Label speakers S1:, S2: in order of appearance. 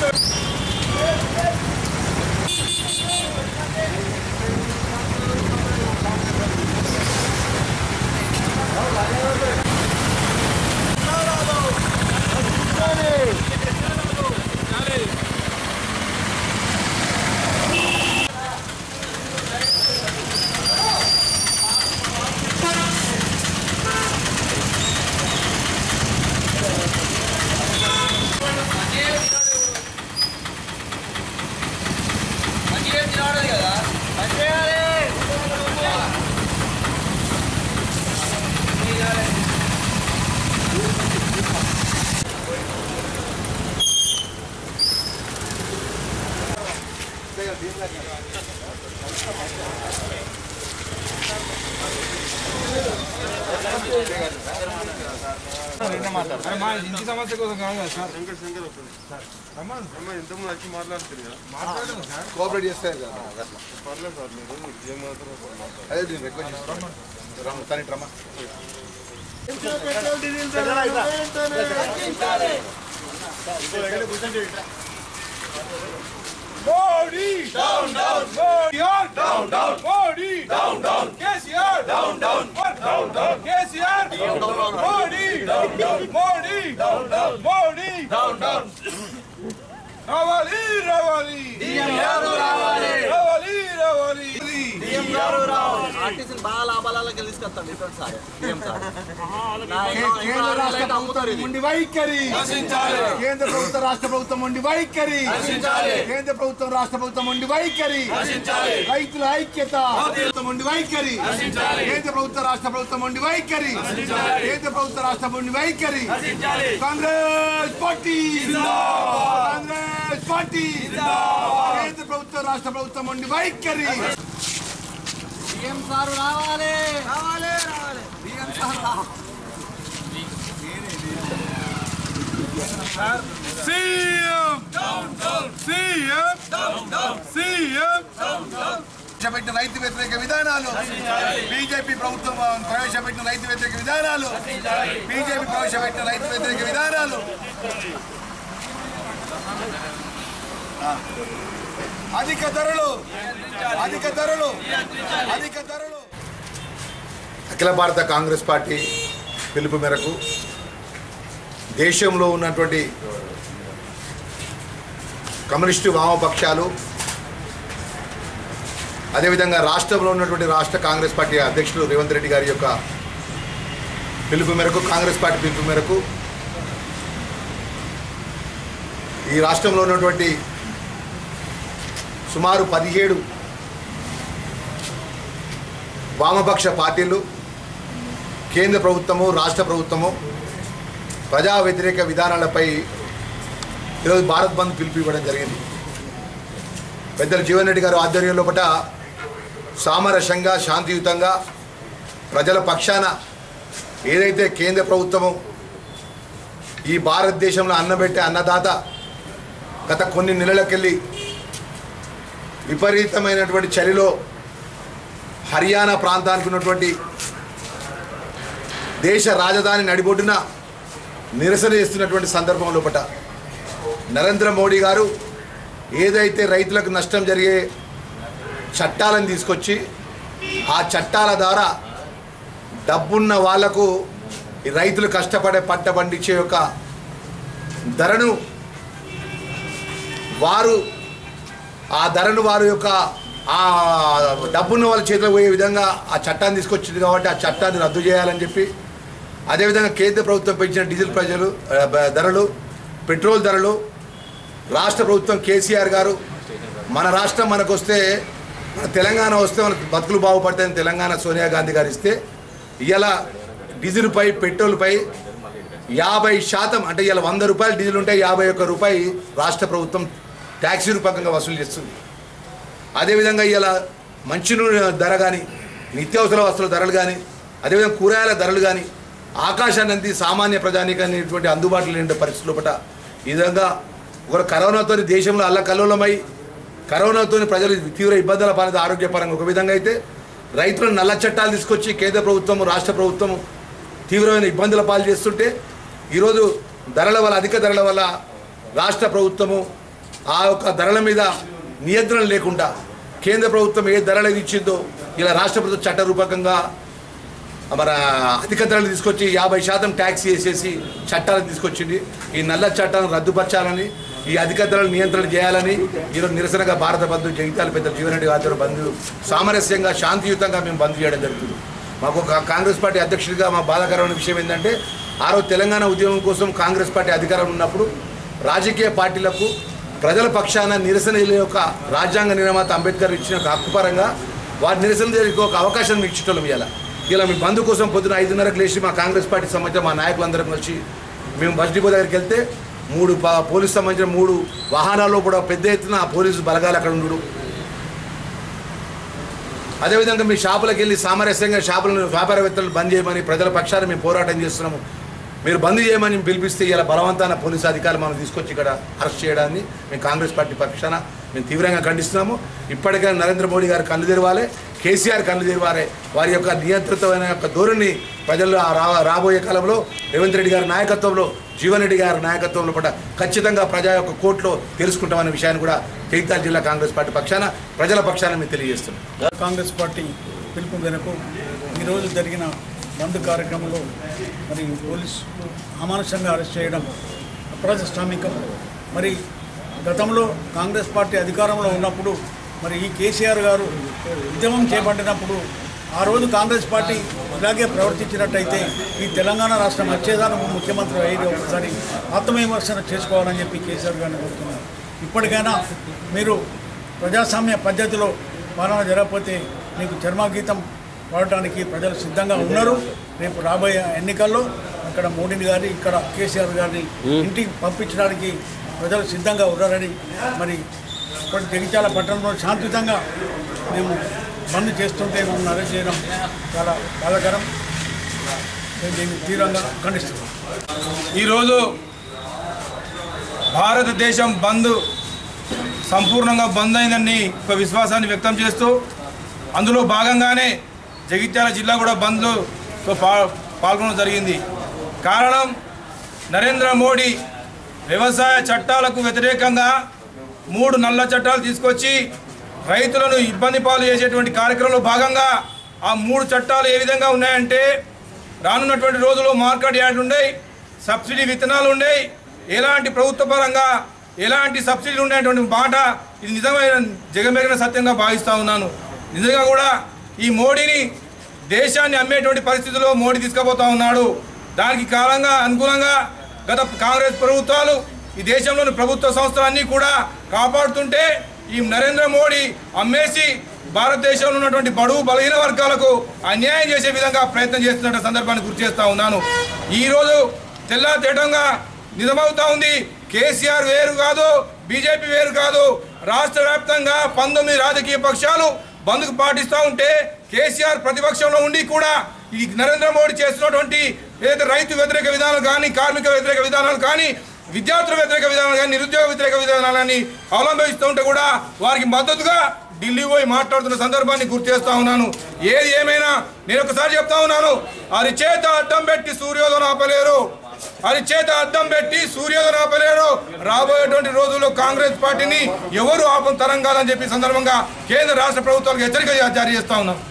S1: మా ఇంటి సమస్య కోసం కాదు కదా సార్
S2: శంకర్ శంకర్ వస్తుంది అమ్మ ఇంతకుముందు వచ్చి మాట్లాడుతుంది కదా
S1: మాట్లాడము సార్
S3: కోఆపరేట్ చేస్తారు కదా
S2: పర్లేదు సార్ మీరు మీరు ఏం మాట్లాడతారో మాట్లాడండి.
S3: అదే నేను రిక్వెస్ట్ చేస్తాను రమ్మ తని రమ్మ
S1: Modi down down Modi down down Modi down down KCR down down down down KCR down down Modi down down Modi down down Modi down down రావాలి రావాలి రావాలి రావాలి రావాలి
S4: ఆర్టీసీని బాగా లాభాలకి తీసుకొస్తాం డిఫరెంట్ సార్ ఏం సార్
S3: కేంద్ర రాష్ట్ర ప్రభుత్వం ఉండి వైఖరి కేంద్ర ప్రభుత్వం రాష్ట్ర ప్రభుత్వం ఉండి వైఖరి కేంద్ర ప్రభుత్వం రాష్ట్ర ప్రభుత్వం ఉండి వైఖరి రైతుల ఐక్యత ప్రభుత్వం ఉండి వైఖరి కేంద్ర ప్రభుత్వ రాష్ట్ర ప్రభుత్వం ఉండి వైఖరి కేంద్ర ప్రభుత్వ రాష్ట్ర ఉండి వైఖరి కాంగ్రెస్ పార్టీ కాంగ్రెస్ పార్టీ కేంద్ర ప్రభుత్వ రాష్ట్ర ప్రభుత్వం ఉండి వైఖరి
S4: సీఎం సార్ రావాలి రావాలి రావాలి సీఎం సార్ రావాలి
S1: CM down down CM down down CM
S3: ప్రవేశపెట్టిన రైతు వ్యతిరేక విధానాలు బీజేపీ ప్రభుత్వం ప్రవేశపెట్టిన రైతు వ్యతిరేక విధానాలు బీజేపీ ప్రవేశపెట్టిన రైతు వ్యతిరేక విధానాలు ఆ. అధిక ధరలు అధిక ధరలు అధిక ధరలు అఖిల భారత కాంగ్రెస్ పార్టీ పిలుపు మేరకు దేశంలో ఉన్నటువంటి కమ్యూనిస్టు వామపక్షాలు అదేవిధంగా రాష్ట్రంలో ఉన్నటువంటి రాష్ట్ర కాంగ్రెస్ పార్టీ అధ్యక్షులు రేవంత్ రెడ్డి గారి యొక్క పిలుపు మేరకు కాంగ్రెస్ పార్టీ పిలుపు మేరకు ఈ రాష్ట్రంలో ఉన్నటువంటి సుమారు పదిహేడు వామపక్ష పార్టీలు కేంద్ర ప్రభుత్వము రాష్ట్ర ప్రభుత్వము ప్రజా వ్యతిరేక విధానాలపై ఈరోజు భారత్ బంద్ పిలుపు ఇవ్వడం జరిగింది పెద్దలు జీవన్ రెడ్డి గారు ఆధ్వర్యంలో పట సామరస్యంగా శాంతియుతంగా ప్రజల పక్షాన ఏదైతే కేంద్ర ప్రభుత్వము ఈ భారతదేశంలో అన్నబెట్టే అన్నదాత గత కొన్ని నెలలకెళ్ళి విపరీతమైనటువంటి చలిలో హర్యానా ప్రాంతానికి ఉన్నటువంటి దేశ రాజధాని నడిబొడ్డున నిరసన చేస్తున్నటువంటి సందర్భం లోపట నరేంద్ర మోడీ గారు ఏదైతే రైతులకు నష్టం జరిగే చట్టాలను తీసుకొచ్చి ఆ చట్టాల ద్వారా డబ్బున్న వాళ్లకు ఈ రైతులు కష్టపడే పంట పండించే యొక్క ధరను వారు ఆ ధరను వారి యొక్క ఆ డబ్బున్న వాళ్ళ చేతిలో పోయే విధంగా ఆ చట్టాన్ని తీసుకొచ్చింది కాబట్టి ఆ చట్టాన్ని రద్దు చేయాలని చెప్పి అదేవిధంగా కేంద్ర ప్రభుత్వం పెంచిన డీజిల్ ప్రజలు ఆ, బ- ధరలు పెట్రోల్ ధరలు రాష్ట్ర ప్రభుత్వం కేసీఆర్ గారు మన రాష్ట్రం మనకు వస్తే మన తెలంగాణ వస్తే మనకు బతుకులు బాగుపడతాయని తెలంగాణ సోనియా గాంధీ గారు ఇస్తే ఇలా డీజిల్పై పెట్రోల్పై యాభై శాతం అంటే ఇలా వంద రూపాయలు డీజిల్ ఉంటే యాభై ఒక్క రూపాయి రాష్ట్ర ప్రభుత్వం ట్యాక్సీ రూపకంగా వసూలు చేస్తుంది అదేవిధంగా ఇలా మంచినూనె ధర కానీ నిత్యావసర వస్తువుల ధరలు కానీ అదేవిధంగా కూరగాయల ధరలు కానీ ఆకాశాన్ని అంది సామాన్య ప్రజానికి అనేటువంటి అందుబాటులో లేని పరిస్థితుల పట ఈ విధంగా ఒక కరోనాతో దేశంలో అల్లకల్లోలమై కరోనాతో ప్రజలు తీవ్ర ఇబ్బందుల పాలన ఆరోగ్యపరంగా ఒక విధంగా అయితే రైతులను నల్ల చట్టాలు తీసుకొచ్చి కేంద్ర ప్రభుత్వము రాష్ట్ర ప్రభుత్వము తీవ్రమైన ఇబ్బందుల పాలు చేస్తుంటే ఈరోజు ధరల వల్ల అధిక ధరల వల్ల రాష్ట్ర ప్రభుత్వము ఆ యొక్క ధరల మీద నియంత్రణ లేకుండా కేంద్ర ప్రభుత్వం ఏ ధరలు ఇచ్చిందో ఇలా రాష్ట్ర ప్రభుత్వం చట్టరూపకంగా మన అధిక ధరలు తీసుకొచ్చి యాభై శాతం ట్యాక్స్ వేసేసి చట్టాలు తీసుకొచ్చింది ఈ నల్ల చట్టాలను రద్దుపరచాలని ఈ అధిక ధరలు నియంత్రణ చేయాలని ఈరోజు నిరసనగా భారత బంధు జగిత్యాల పెద్ద జీవనరెడ్డి ఆధ్వర్య బంధు సామరస్యంగా శాంతియుతంగా మేము బంద్ చేయడం జరుగుతుంది మాకు ఒక కాంగ్రెస్ పార్టీ అధ్యక్షుడిగా మా బాధాకరమైన విషయం ఏంటంటే ఆ రోజు తెలంగాణ ఉద్యమం కోసం కాంగ్రెస్ పార్టీ అధికారం ఉన్నప్పుడు రాజకీయ పార్టీలకు ప్రజల పక్షాన నిరసన యొక్క రాజ్యాంగ నిర్మాత అంబేద్కర్ ఇచ్చిన ఒక హక్కు పరంగా వారి నిరసన చేయడానికి ఒక అవకాశం మీకు ఇచ్చటం ఇలా ఇలా మీ బంధు కోసం పొద్దున ఐదున్నరకు లేచి మా కాంగ్రెస్ పార్టీ సంబంధించిన మా నాయకులందరం కలిసి మేము బస్ డిపో దగ్గరికి వెళ్తే మూడు ప- పోలీసు సంబంధించిన మూడు వాహనాల్లో కూడా పెద్ద ఎత్తున ఆ పోలీసు బలగాలు అక్కడ ఉండడు అదేవిధంగా మీ షాపులకు వెళ్ళి సామరస్యంగా షాపులను వ్యాపారవేత్తలు బంద్ చేయమని ప్రజల పక్షాన మేము పోరాటం చేస్తున్నాము మీరు బంద్ చేయమని పిలిపిస్తే ఇలా బలవంతాన పోలీసు అధికారులు మనం తీసుకొచ్చి ఇక్కడ అరెస్ట్ చేయడాన్ని మేము కాంగ్రెస్ పార్టీ పక్షాన మేము తీవ్రంగా ఖండిస్తున్నాము ఇప్పటికైనా నరేంద్ర మోడీ గారు కళ్ళు తెరవాలి కేసీఆర్ కళ్ళు తెరవాలి వారి యొక్క నియంత్రితమైన యొక్క ధోరణి ప్రజల్లో ఆ రా రాబోయే కాలంలో రేవంత్ రెడ్డి గారి నాయకత్వంలో జీవన్ రెడ్డి గారి నాయకత్వంలో కూడా ఖచ్చితంగా ప్రజా యొక్క కోర్టులో తెలుసుకుంటామనే విషయాన్ని కూడా జగిత్యాల జిల్లా కాంగ్రెస్ పార్టీ పక్షాన ప్రజల పక్షాన మేము తెలియజేస్తున్నాం
S5: కాంగ్రెస్ పార్టీ పిలుపు మేరకు ఈరోజు జరిగిన బంద్ కార్యక్రమంలో మరి పోలీసులు అమానుషంగా అరెస్ట్ చేయడం అప్రజాస్వామికం మరి గతంలో కాంగ్రెస్ పార్టీ అధికారంలో ఉన్నప్పుడు మరి ఈ కేసీఆర్ గారు ఉద్యమం చేపట్టినప్పుడు ఆ రోజు కాంగ్రెస్ పార్టీ ఇలాగే ప్రవర్తించినట్టయితే ఈ తెలంగాణ రాష్ట్రం వచ్చేదానికి ముఖ్యమంత్రి అయ్యేది ఒకసారి ఆత్మవిమర్శన చేసుకోవాలని చెప్పి కేసీఆర్ గారిని కోరుతున్నారు ఇప్పటికైనా మీరు ప్రజాస్వామ్య పద్ధతిలో పాలన జరగకపోతే మీకు చర్మగీతం పాడటానికి ప్రజలు సిద్ధంగా ఉన్నారు రేపు రాబోయే ఎన్నికల్లో అక్కడ మోడీని గారిని ఇక్కడ కేసీఆర్ గారిని ఇంటికి పంపించడానికి ప్రజలు సిద్ధంగా ఉన్నారని మరి ఇప్పటి జగిత్యాల పట్టణంలో శాంతియుతంగా మేము బంద్ చేస్తుంటే మమ్మల్ని అరెస్ట్ చేయడం చాలా బాధాకరం మేము దీన్ని తీవ్రంగా ఖండిస్తున్నాం
S1: ఈరోజు భారతదేశం బంద్ సంపూర్ణంగా బంద్ అయిందని ఒక విశ్వాసాన్ని వ్యక్తం చేస్తూ అందులో భాగంగానే జగిత్యాల జిల్లా కూడా బంద్లో పా పాల్గొనడం జరిగింది కారణం నరేంద్ర మోడీ వ్యవసాయ చట్టాలకు వ్యతిరేకంగా మూడు నల్ల చట్టాలు తీసుకొచ్చి రైతులను ఇబ్బంది పాలు చేసేటువంటి కార్యక్రమంలో భాగంగా ఆ మూడు చట్టాలు ఏ విధంగా ఉన్నాయంటే రానున్నటువంటి రోజుల్లో మార్కెట్ యార్డ్ ఉండేవి సబ్సిడీ విత్తనాలు ఉండేవి ఎలాంటి ప్రభుత్వ పరంగా ఎలాంటి సబ్సిడీలు ఉండేటువంటి మాట ఇది నిజమైన జగమెగిన సత్యంగా భావిస్తూ ఉన్నాను నిజంగా కూడా ఈ మోడీని దేశాన్ని అమ్మేటువంటి పరిస్థితిలో మోడీ తీసుకుపోతా ఉన్నాడు దానికి కాలంగా అనుకూలంగా గత కాంగ్రెస్ ప్రభుత్వాలు ఈ దేశంలోని ప్రభుత్వ సంస్థలన్నీ కూడా కాపాడుతుంటే ఈ నరేంద్ర మోడీ అమ్మేసి భారతదేశంలో ఉన్నటువంటి బడుగు బలహీన వర్గాలకు అన్యాయం చేసే విధంగా ప్రయత్నం చేస్తున్న సందర్భాన్ని గుర్తు చేస్తా ఉన్నాను ఈరోజు తెల్లా తేటంగా నిజమవుతా ఉంది కేసీఆర్ వేరు కాదు బీజేపీ వేరు కాదు రాష్ట్ర వ్యాప్తంగా పంతొమ్మిది రాజకీయ పక్షాలు బంద్కు పాటిస్తూ ఉంటే కేసీఆర్ ప్రతిపక్షంలో ఉండి కూడా ఈ నరేంద్ర మోడీ చేస్తున్నటువంటి ఏదైతే రైతు వ్యతిరేక విధానాలు కానీ కార్మిక వ్యతిరేక విధానాలు కానీ విద్యార్థుల వ్యతిరేక విధానాలు కానీ నిరుద్యోగ వ్యతిరేక విధానాలని అవలంబిస్తూ ఉంటే కూడా వారికి మద్దతుగా ఢిల్లీ పోయి మాట్లాడుతున్న సందర్భాన్ని గుర్తు చేస్తా ఉన్నాను ఏది ఏమైనా నేను ఒకసారి చెప్తా ఉన్నాను అది చేత అడ్డం పెట్టి సూర్యోదయం ఆపలేరు అది చేత అద్దం పెట్టి సూర్యోదయం ఆపలేరు రాబోయేటువంటి రోజుల్లో కాంగ్రెస్ పార్టీని ఎవరు ఆపం తరం కాదని చెప్పి సందర్భంగా కేంద్ర రాష్ట్ర ప్రభుత్వాలకు హెచ్చరిక జారీ చేస్తా ఉన్నాం